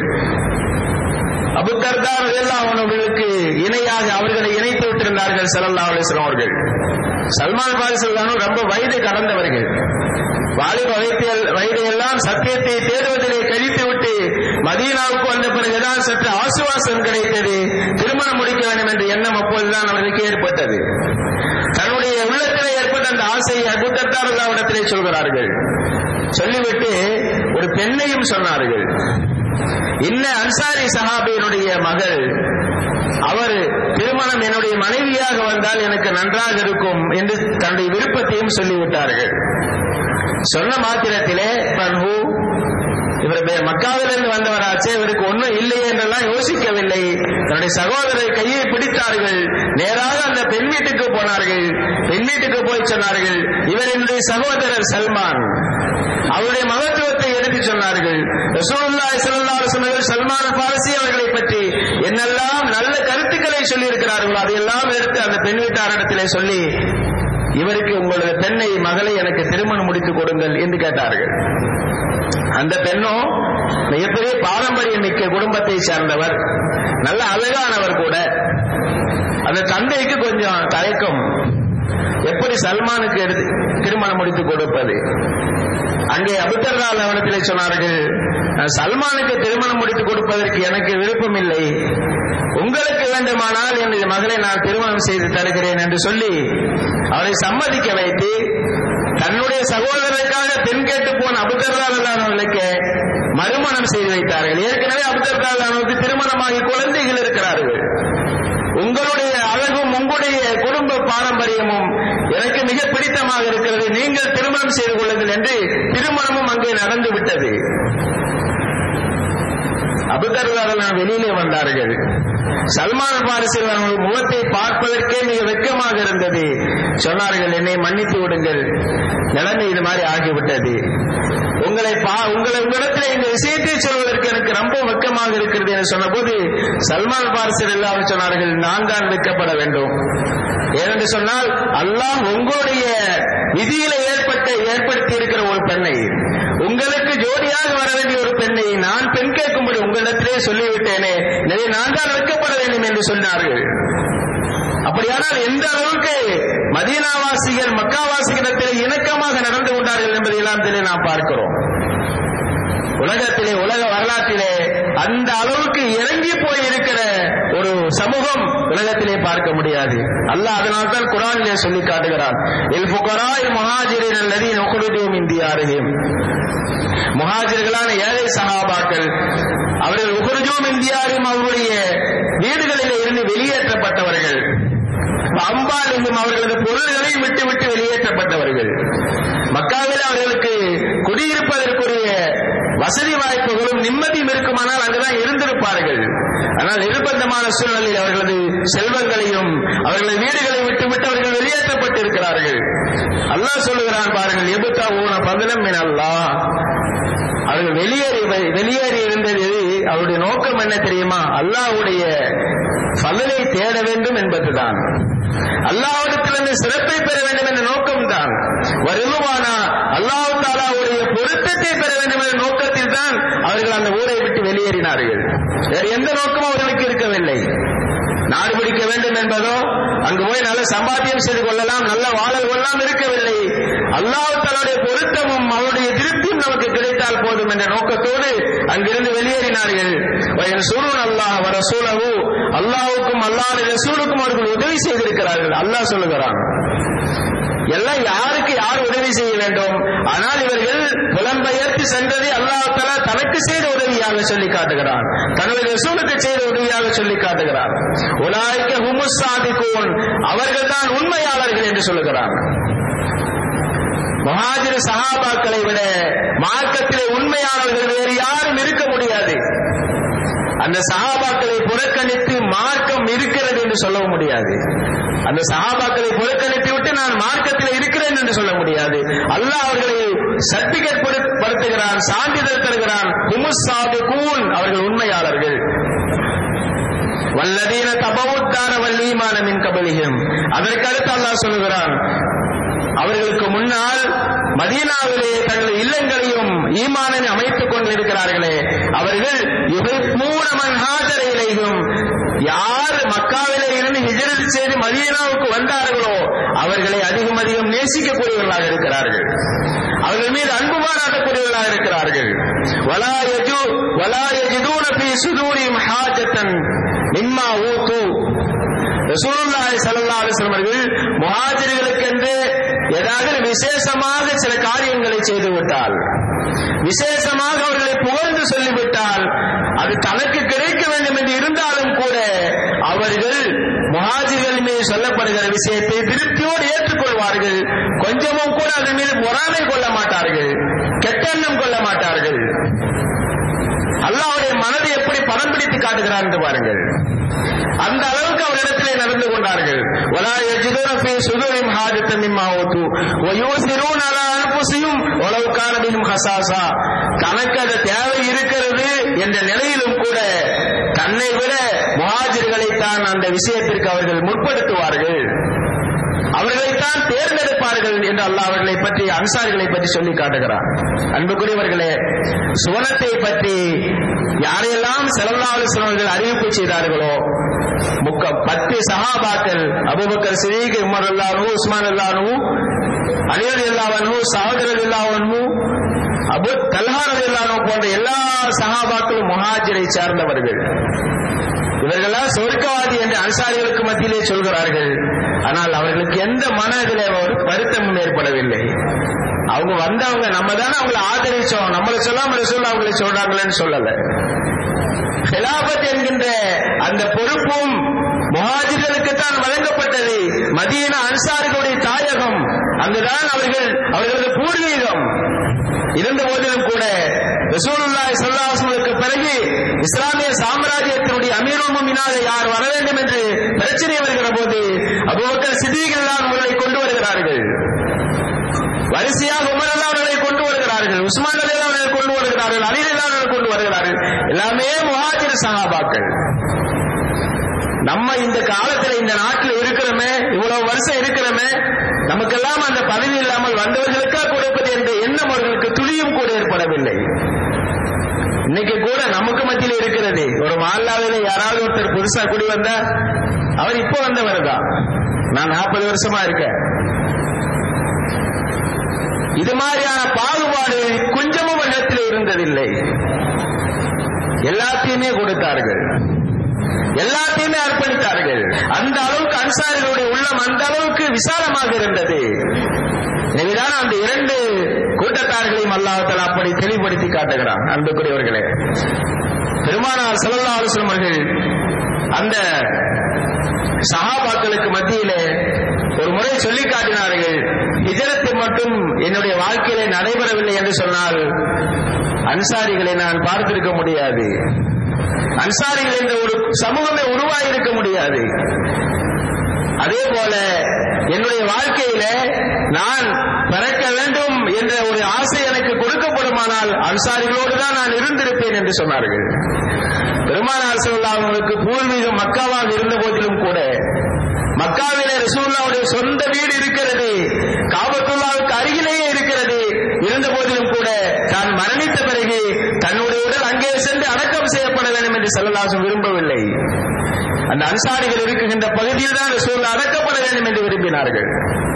அபுதர்தா ரலியல்லாஹு அவர்களுக்கு இணையாக அவர்களை இணைத்து விட்டிருந்தார்கள் ஸல்லல்லாஹு அலைஹி வஸல்லம் அவர்கள் சல்மான் பார்சி ரொம்ப வயது கடந்தவர்கள் வாலிப வயதில் வயதையெல்லாம் சத்தியத்தை தேடுவதிலே கழித்து விட்டு மதீனாவுக்கு வந்த பிறகுதான் சற்று ஆசுவாசம் கிடைத்தது திருமணம் முடிக்க வேண்டும் என்ற எண்ணம் அப்போதுதான் அவர்களுக்கு ஏற்பட்டது தன்னுடைய உள்ளத்திலே ஏற்பட்ட அந்த ஆசையை அபுத்தத்தாரதாவிடத்திலே சொல்கிறார்கள் சொல்லிவிட்டு ஒரு பெண்ணையும் சொன்னார்கள் இன்ன அன்சாரி சஹாபியினுடைய மகள் அவர் திருமணம் என்னுடைய மனைவியாக வந்தால் எனக்கு நன்றாக இருக்கும் என்று தன்னுடைய விருப்பத்தையும் சொல்லிவிட்டார்கள் சொன்ன மாத்திரத்திலே பன்ஹூ இவர் மக்காவிலிருந்து வந்தவராச்சே இவருக்கு ஒன்றும் இல்லையே என்றெல்லாம் யோசிக்கவில்லை தன்னுடைய சகோதரர் கையை பிடித்தார்கள் நேராக அந்த பெண் வீட்டுக்கு போனார்கள் பெண் வீட்டுக்கு போய் சொன்னார்கள் இவர் என்னுடைய சகோதரர் சல்மான் அவருடைய மகத்துவத்தை எடுத்து சொன்னார்கள் ரசூலுல்லாஹி ஸல்லல்லாஹு அலைஹி வஸல்லம் சல்மான் பாரசி அவர்களை பற்றி என்னெல்லாம் நல்ல கருத்துக்களை சொல்லி இருக்கிறார்களோ அதையெல்லாம் எடுத்து அந்த பெண் வீட்டாரிடத்திலே சொல்லி இவருக்கு உங்களது பெண்ணை மகளை எனக்கு திருமணம் முடித்து கொடுங்கள் என்று கேட்டார்கள் அந்த பெண்ணும் மிகப்பெரிய பாரம்பரியம் மிக்க குடும்பத்தை சேர்ந்தவர் நல்ல அழகானவர் கூட அந்த தந்தைக்கு கொஞ்சம் தயக்கம் எப்படி சல்மானுக்கு எடுத்து திருமணம் முடித்து கொடுப்பது அங்கே அபுத்தர்லால் அவனத்திலே சொன்னார்கள் சல்மானுக்கு திருமணம் முடித்து கொடுப்பதற்கு எனக்கு விருப்பம் இல்லை உங்களுக்கு வேண்டுமானால் எனது மகளை நான் திருமணம் செய்து தருகிறேன் என்று சொல்லி அவரை சம்மதிக்க வைத்து தன்னுடைய சகோதரருக்காக பெண் கேட்டு போன அபுதர்லாவுக்கு மறுமணம் செய்து வைத்தார்கள் ஏற்கனவே அபுதர்லாவுக்கு திருமணமாகி குழந்தைகள் இருக்கிறார்கள் உங்களுடைய அழகும் உங்களுடைய குடும்ப பாரம்பரியமும் எனக்கு மிக பிடித்தமாக இருக்கிறது நீங்கள் திருமணம் செய்து கொள்ளுங்கள் என்று திருமணமும் அங்கே நடந்து விட்டது அபுதர்லால் வெளியிலே வந்தார்கள் சல்மான் பாரிசில் அவர்கள் முகத்தை பார்ப்பதற்கே மிக வெக்கமாக இருந்தது சொன்னார்கள் என்னை மன்னித்து விடுங்கள் நிலைமை இது மாதிரி ஆகிவிட்டது உங்களை பா உங்களை உங்களிடத்தில் இந்த விஷயத்தை சொல்வதற்கு எனக்கு ரொம்ப வெக்கமாக இருக்கிறது என்று சொன்னபோது சல்மான் பாரிசில் எல்லாம் சொன்னார்கள் நான் தான் வெக்கப்பட வேண்டும் ஏனென்று சொன்னால் அல்லாஹ் உங்களுடைய விதியில ஏற்பட்ட ஏற்படுத்தி இருக்கிற ஒரு பெண்ணை உங்களுக்கு ஜோடியாக வர வேண்டிய ஒரு பெண்ணை நான் பெண் கேட்கும்படி உங்களிடத்திலே சொல்லிவிட்டேனே எனவே நான் தான் வைக்கப்பட வேண்டும் என்று சொன்னார்கள் அப்படியானால் எந்த அளவுக்கு மதீனாவாசிகள் மக்காவாசிகளிடத்தில் இணக்கமாக நடந்து கொண்டார்கள் என்பதை எல்லாம் நாம் பார்க்கிறோம் உலகத்திலே உலக வரலாற்றிலே அந்த அளவுக்கு இறங்கி போய் இருக்கிற ஒரு சமூகம் உலகத்திலே பார்க்க முடியாது அல்லாஹ் அதனால் தான் குரானிலே சொல்லி காட்டுகிறான் இல் புகராய் மகாஜிரின் அல்லது நொகுருதியும் இந்தியாரையும் முஹாஜிர்களான ஏழை சகாபாக்கள் அவர்கள் உகுருஜூம் இந்தியாரும் அவருடைய வீடுகளிலே இருந்து வெளியேற்றப்பட்டவர்கள் அம்பாலிங்கும் அவர்களது பொருள்களை விட்டு விட்டு வெளியேற்றப்பட்டவர்கள் மக்காவில் அவர்களுக்கு குடியிருப்பதற்குரிய வசதி வாய்ப்புகளும் நிம்மதியும் இருக்குமானால் அங்குதான் இருந்திருப்பார்கள் ஆனால் நிர்பந்தமான சூழ்நிலையில் அவர்களது செல்வங்களையும் அவர்களது வீடுகளை விட்டு விட்டு அவர்கள் வெளியேற்றப்பட்டிருக்கிறார்கள் அல்லாஹ் சொல்லுகிறான் பாருங்கள் எபுத்தா ஊன பதனம் அல்லாஹ் அவர்கள் வெளியேறி வெளியேறி இருந்தது அவருடைய நோக்கம் என்ன தெரியுமா அல்லாஹ்வுடைய பலனை தேட வேண்டும் என்பதுதான் அல்லாஹ்விடத்திலிருந்து சிறப்பை பெற வேண்டும் என்ற நோக்கம்தான் வருவானா அல்லாஹ் தாலாவுடைய பொருத்தத்தை பெற வேண்டும் என்ற நோக்கத்தில் தான் அவர்கள் அந்த ஊரை விட்டு வெளியேறினார்கள் வேறு எந்த நோக்கமும் அவர்களுக்கு இருக்கவில்லை நாடு பிடிக்க வேண்டும் என்பதோ அங்கு போய் நல்ல சம்பாத்தியம் செய்து கொள்ளலாம் நல்ல வாழல் கொள்ளலாம் இருக்கவில்லை அல்லாஹ் தன்னுடைய பொருத்தமும் அவருடைய திருப்தியும் நமக்கு கிடைத்தால் போதும் என்ற நோக்கத்தோடு அங்கிருந்து வெளியேறினார்கள் சூழல் அல்லாஹ் வர சூழவு அல்லாவுக்கும் அல்லாஹ் ரசூலுக்கும் அவர்கள் உதவி செய்திருக்கிறார்கள் அல்லாஹ் சொல்லுகிறான் எல்லாம் யாருக்கு யார் உதவி செய்ய வேண்டும் ஆனால் இவர்கள் புலம்பெயர்த்து சென்றதை அல்லாஹால தனக்கு செய்த உதவியாக சொல்லி காட்டுகிறான் தனது ரசூலுக்கு செய்த உதவியாக சொல்லி காட்டுகிறான் உலாய்க்க ஹுமுஸ் சாதிக்கும் அவர்கள் தான் உண்மையாளர்கள் என்று சொல்லுகிறான் மகாஜிர சகாபாக்களை விட மார்க்கத்திலே உண்மையாளர்கள் வேறு யாரும் இருக்க முடியாது அந்த சகாபாக்களை புறக்கணித்து மார்க்கம் இருக்கிறது என்று சொல்லவும் முடியாது அந்த சகாபாக்களை புறக்கணித்து விட்டு நான் மார்க்கத்தில் இருக்கிறேன் என்று சொல்ல முடியாது அல்லாஹ் அவர்களை சர்டிபிகேட் படுத்துகிறான் சான்றிதழ் தருகிறான் குமுசாதுகூன் அவர்கள் உண்மையாளர்கள் வல்லதீன தபவுத்தான வல்லீமான மின் கபலிகம் அதற்கடுத்து அல்லாஹ் சொல்லுகிறான் அவர்களுக்கு முன்னால் மதீனாவிலே தங்கள் இல்லங்களையும் ஈமானை அமைத்துக் கொண்டிருக்கிறார்களே அவர்கள் யுகைப்பூரமன் ஹாஜரையிலையும் யார் மக்காவிலே இருந்து ஹிஜரத் செய்து மதீனாவுக்கு வந்தார்களோ அவர்களை அதிகம் அதிகம் நேசிக்கக்கூடியவர்களாக இருக்கிறார்கள் அவர்கள் மீது அன்பு பாராட்டக்கூடியவர்களாக இருக்கிறார்கள் வலா யஜு வலா யஜிதூன ஃபீ சுதூரிஹிம் ஹாஜத்தன் மிம்மா ஊது ரசூலுல்லாஹி ஸல்லல்லாஹு அலைஹி வஸல்லம் அவர்கள் முஹாஜிர்களுக்கென்று ஏதாவது விசேஷமாக சில காரியங்களை செய்து விட்டால் விசேஷமாக அவர்களை புகழ்ந்து சொல்லிவிட்டால் அது தனக்கு கிடைக்க வேண்டும் என்று இருந்தாலும் கூட அவர்கள் முஹாஜிர்கள் மீது சொல்லப்படுகிற விஷயத்தை திருப்தியோடு ஏற்றுக்கொள்வார்கள் கொஞ்சமும் கூட அதன் மீது பொறாமை கொள்ள மாட்டார்கள் கெட்டெண்ணம் கொள்ள மாட்டார்கள் அல்லாவுடைய மனதை எப்படி படம் பிடித்து காட்டுகிறார் என்று பாருங்கள் அந்த அளவுக்கு அவரிடத்திலே நடந்து கொண்டார்கள் ولا يجدون في صدورهم حاجة مما أوتوا ويؤثرون على أنفسهم ولو كان بهم خصاصة தனக்கு அது தேவை இருக்கிறது என்ற நிலையிலும் கூட தன்னை விட முஹாஜிர்களைத்தான் அந்த விஷயத்திற்கு அவர்கள் முற்படுத்துவார்கள் அவர்களைத்தான் தேர்ந்தெடுப்பார்கள் என்று அல்லாஹ் அவர்களை பற்றி அன்சாரிகளை பற்றி சொல்லி காட்டுகிறார் அன்புக்குரியவர்களே சுவனத்தை பற்றி யாரையெல்லாம் செலவாளு சிலவர்கள் அறிவிப்பு செய்தார்களோ முக்க பத்து சஹாபாக்கள் அபுபக்கர் சிறீக் உமர் அல்லானு உஸ்மான் அல்லானு அலியர் இல்லாவனு சகோதரர் இல்லாவனு அபு தல்ஹார் இல்லானு போன்ற எல்லா சஹாபாக்களும் முஹாஜிரை சார்ந்தவர்கள் இவர்களால் சொர்க்கவாதி என்று அன்சாரிகளுக்கு மத்தியிலே சொல்கிறார்கள் ஆனால் அவர்களுக்கு எந்த மனதிலே ஒரு வருத்தமும் ஏற்படவில்லை அவங்க வந்தவங்க நம்ம தானே அவங்களை ஆதரிச்சோம் நம்மளை சொல்லாம சொல்ல அவங்களை சொல்றாங்களேன்னு சொல்லல ஹிலாபத் என்கின்ற அந்த பொறுப்பும் முஹாஜிர்களுக்கு தான் வழங்கப்பட்டது மதீன அன்சாரிகளுடைய தாயகம் அங்குதான் அவர்கள் அவர்களது பூர்வீகம் இருந்த போதிலும் கூட ரசூலுல்லாஹி ஸல்லல்லாஹு அலைஹி வஸல்லம் பிறகு இஸ்லாமிய சாம்ராஜ்யத்தினுடைய அமீருல் முஃமினாக யார் வர வேண்டும் என்று பிரச்சனை வருகிற போது அபூபக்கர் சித்திகள் தான் அவர்களை கொண்டு வருகிறார்கள் வரிசையாக உமர் அல்லா அவர்களை கொண்டு வருகிறார்கள் உஸ்மான் அலி அவர்களை கொண்டு வருகிறார்கள் அலி அல்லா அவர்களை கொண்டு வருகிறார்கள் எல்லாமே முஹாஜிர் சஹாபாக்கள் நம்ம இந்த காலத்துல இந்த நாட்டில் இருக்கிறோமே இவ்வளவு வருஷம் இருக்கிறோமே நமக்கெல்லாம் அந்த பதவி இல்லாமல் வந்தவர்களுக்கா கொடுப்பது என்ற எண்ணம் அவர்களுக்கு துளியும் கூட ஏற்படவில்லை இன்னைக்கு கூட நமக்கு மத்தியில் இருக்கிறது ஒரு மாநிலாவில யாராவது ஒருத்தர் புதுசா குடி வந்தா அவர் இப்போ வந்தவர் தான் நான் நாற்பது வருஷமா இருக்கேன் இது மாதிரியான பாகுபாடு கொஞ்சமும் இடத்திலே இருந்ததில்லை எல்லாத்தையுமே கொடுத்தார்கள் எல்லாத்தையுமே அர்ப்பணித்தார்கள் அந்த அளவுக்கு அன்சாரிகளுடைய உள்ளம் அந்த அளவுக்கு விசாலமாக இருந்தது எனவேதான் அந்த இரண்டு கூட்டத்தார்களையும் அல்லாஹால அப்படி தெளிவுபடுத்தி காட்டுகிறான் அன்புக்குரியவர்களே பெருமானார் செல்லல்லா அலுவலம் அவர்கள் அந்த சகாபாக்களுக்கு மத்தியிலே ஒரு முறை சொல்லி காட்டினார்கள் ஹிஜரத்தை மட்டும் என்னுடைய வாழ்க்கையிலே நடைபெறவில்லை என்று சொன்னால் அன்சாரிகளை நான் பார்த்திருக்க முடியாது அன்சாரிகள் என்ற ஒரு சமூகமே உருவாகியிருக்க முடியாது அதே போல என்னுடைய வாழ்க்கையில நான் பிறக்க வேண்டும் என்ற ஒரு ஆசை எனக்கு கொடுக்கப்படுமானால் அன்சாரிகளோடு தான் நான் இருந்திருப்பேன் என்று சொன்னார்கள் பெருமானார் சொல்லா அவங்களுக்கு பூர்வீகம் மக்காவாக இருந்த போதிலும் கூட மக்காவிலே ரசூல்லாவுடைய சொந்த வீடு இருக்கிறது காபத்துல்லாவுக்கு அருகிலேயே இருக்கிறது இருந்த போதிலும் கூட தான் மரணித்த பிறகு தன்னுடைய உடல் அங்கே சென்று அடக்கம் செய்யப்பட வேண்டும் என்று செல்லலாசம் விரும்பவில்லை அந்த அன்சாரிகள் இருக்குகின்ற பகுதியில் தான் ரசூல் அடக்கப்பட வேண்டும் என்று விரும்பினார்கள்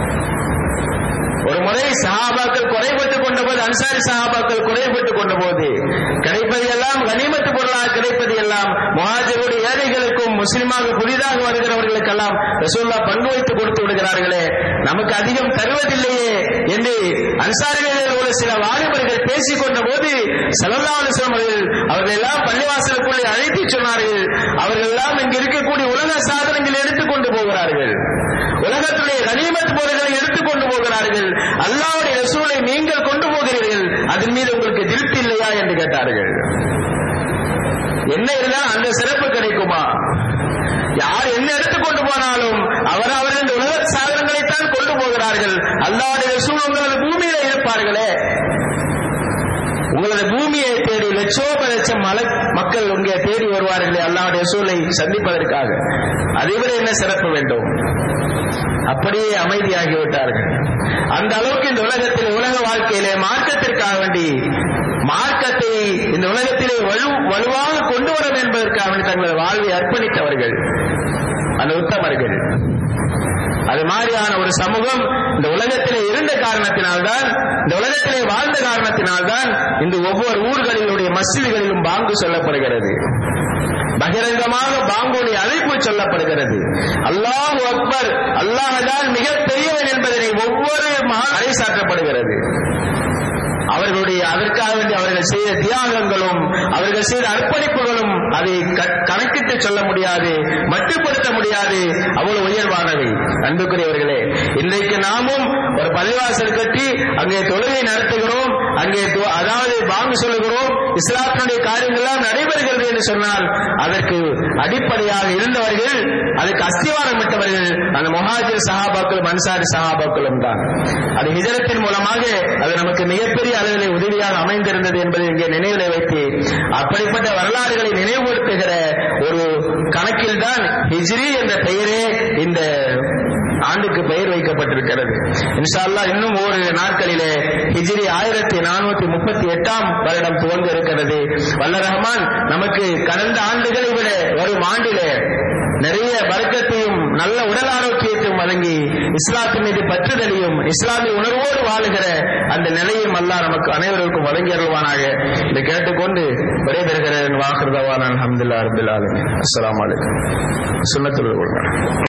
ஒரு முறை சஹாபாக்கள் குறைபட்டுக் கொண்ட போது அன்சாரி சஹாபாக்கள் குறைபட்டுக் கொண்ட போது கிடைப்பது எல்லாம் கனிமத்து பொருளாக கிடைப்பது எல்லாம் முஹாஜருடைய ஏழைகளுக்கும் முஸ்லிமாக புதிதாக வருகிறவர்களுக்கெல்லாம் ரசூல்லா பங்கு வைத்து கொடுத்து விடுகிறார்களே நமக்கு அதிகம் தருவதில்லையே என்று அன்சாரிகளில் உள்ள சில வாலிபர்கள் பேசிக் கொண்ட போது சல்லா அலுவலம் அவர்கள் அவர்கள் எல்லாம் பள்ளிவாசலுக்குள்ளே அழைத்து சொன்னார்கள் அவர்கள் எல்லாம் இங்கு இருக்கக்கூடிய உலக சாதனங்கள் எடுத்துக்கொண்டு போகிறார்கள் உலகத்துடைய கனிமத் பொருள்களை எடுத்துக்கொண்டு போகிறார்கள் அல்லாவுடைய ரசூலை நீங்கள் கொண்டு போகிறீர்கள் அதன் மீது உங்களுக்கு திருப்தி இல்லையா என்று கேட்டார்கள் என்ன இருந்தால் அந்த சிறப்பு கிடைக்குமா யார் என்ன எடுத்துக்கொண்டு போனாலும் அவர் அவர்கள் இந்த உலக சாதனங்களைத்தான் கொண்டு போகிறார்கள் அல்லாவுடைய ரசூல் உங்களது பூமியில இருப்பார்களே உங்களது பூமியை தேடி லட்சோப லட்சம் மல மக்கள் இங்கே தேடி வருவார்களே அல்லாவுடைய சூழலை சந்திப்பதற்காக அதைவிட என்ன சிறப்பு வேண்டும் அப்படியே அமைதியாகிவிட்டார்கள் அந்த அளவுக்கு இந்த உலகத்தில் உலக வாழ்க்கையிலே மார்க்கத்திற்காக வேண்டி மார்க்கத்தை இந்த உலகத்திலே வலு வலுவாக கொண்டு வர என்பதற்காக வேண்டி தங்களது வாழ்வை அர்ப்பணித்தவர்கள் அந்த உத்தமர்கள் அது மாதிரியான ஒரு சமூகம் இந்த உலகத்திலே இருந்த காரணத்தினால்தான் இந்த உலகத்திலே வாழ்ந்த காரணத்தினால்தான் இந்த ஒவ்வொரு ஊர்களிலுடைய மசிதிகளிலும் பாங்கு சொல்லப்படுகிறது பகிரங்கமாக பாங்குடைய அழைப்பு சொல்லப்படுகிறது அல்லாஹ் அக்பர் அல்லாஹால் மிக பெரியவன் என்பதனை ஒவ்வொரு அறைசாற்றப்படுகிறது அவர்களுடைய அதற்காக வேண்டி அவர்கள் செய்த தியாகங்களும் அவர்கள் செய்த அர்ப்பணிப்புகளும் அதை கணக்கிட்டு சொல்ல முடியாது மட்டுப்படுத்த முடியாது அவ்வளவு உயர்வானவை அன்புக்குரியவர்களே இன்றைக்கு நாமும் ஒரு பள்ளிவாசல் கட்டி அங்கே தொழுகை நடத்துகிறோம் அங்கே அதாவது பாங்கு சொல்லுகிறோம் இஸ்லாத்தினுடைய காரியங்கள்லாம் நடைபெறுகிறது என்று சொன்னால் அதற்கு அடிப்படையாக இருந்தவர்கள் அதுக்கு அஸ்திவாரம் விட்டவர்கள் அந்த முஹாஜிர் சஹாபாக்களும் அன்சாரி சஹாபாக்களும் தான் அது ஹிஜரத்தின் மூலமாக அது நமக்கு மிகப்பெரிய அளவிலே உதவியாக அமைந்திருந்தது என்பதை இங்கே நினைவில் வைத்து அப்படிப்பட்ட வரலாறுகளை நினைவுபடுத்துகிற ஒரு கணக்கில் தான் ஹிஜ்ரி என்ற பெயரே இந்த ஆண்டுக்கு பெயர் வைக்கப்பட்டிருக்கிறது இன்ஷால்லா இன்னும் ஒரு நாட்களிலே ஹிஜ்ரி ஆயிரத்தி நானூத்தி முப்பத்தி எட்டாம் வருடம் துவங்க இருக்கிறது வல்ல ரஹ்மான் நமக்கு கடந்த ஆண்டுகளை விட வரும் ஆண்டிலே நிறைய வர்க்கத்தையும் நல்ல உடல் ஆரோக்கியத்தையும் வழங்கி இஸ்லாத்தின் மீது பற்றுதலையும் இஸ்லாமிய உணர்வோடு வாழுகிற அந்த நிலையும் அல்லா நமக்கு அனைவருக்கும் வழங்கி அருள்வானாக இதை கேட்டுக்கொண்டு விடைபெறுகிறேன் வாக்குறதவான அஹமதுல்லா அரபில் ஆலமி அஸ்லாம் வலைக்கம் சுண்ணத்துள்ள